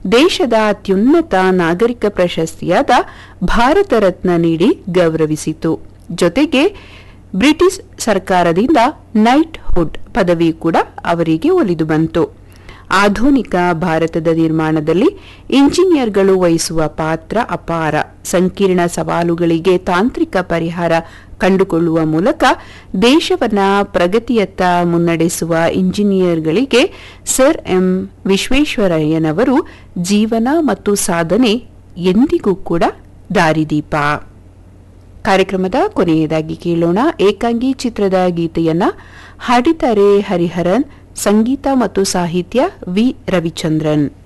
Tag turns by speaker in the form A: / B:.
A: ದೇಶದ ಅತ್ಯುನ್ನತ ನಾಗರಿಕ ಪ್ರಶಸ್ತಿಯಾದ ಭಾರತ ರತ್ನ ನೀಡಿ ಗೌರವಿಸಿತು ಜೊತೆಗೆ ಬ್ರಿಟಿಷ್ ಸರ್ಕಾರದಿಂದ ನೈಟ್ ಹುಡ್ ಪದವಿ ಕೂಡ ಅವರಿಗೆ ಒಲಿದು ಬಂತು ಆಧುನಿಕ ಭಾರತದ ನಿರ್ಮಾಣದಲ್ಲಿ ಇಂಜಿನಿಯರ್ಗಳು ವಹಿಸುವ ಪಾತ್ರ ಅಪಾರ ಸಂಕೀರ್ಣ ಸವಾಲುಗಳಿಗೆ ತಾಂತ್ರಿಕ ಪರಿಹಾರ ಕಂಡುಕೊಳ್ಳುವ ಮೂಲಕ ದೇಶವನ್ನ ಪ್ರಗತಿಯತ್ತ ಮುನ್ನಡೆಸುವ ಇಂಜಿನಿಯರ್ಗಳಿಗೆ ಸರ್ ಎಂ ವಿಶ್ವೇಶ್ವರಯ್ಯನವರು ಜೀವನ ಮತ್ತು ಸಾಧನೆ ಎಂದಿಗೂ ಕೂಡ ದಾರಿದೀಪ ಕಾರ್ಯಕ್ರಮದ ಕೊನೆಯದಾಗಿ ಕೇಳೋಣ ಏಕಾಂಗಿ ಚಿತ್ರದ ಗೀತೆಯನ್ನ ಹಾಡಿದ್ದಾರೆ ಹರಿಹರನ್ ಸಂಗೀತ ಮತ್ತು ಸಾಹಿತ್ಯ ವಿ ರವಿಚಂದ್ರನ್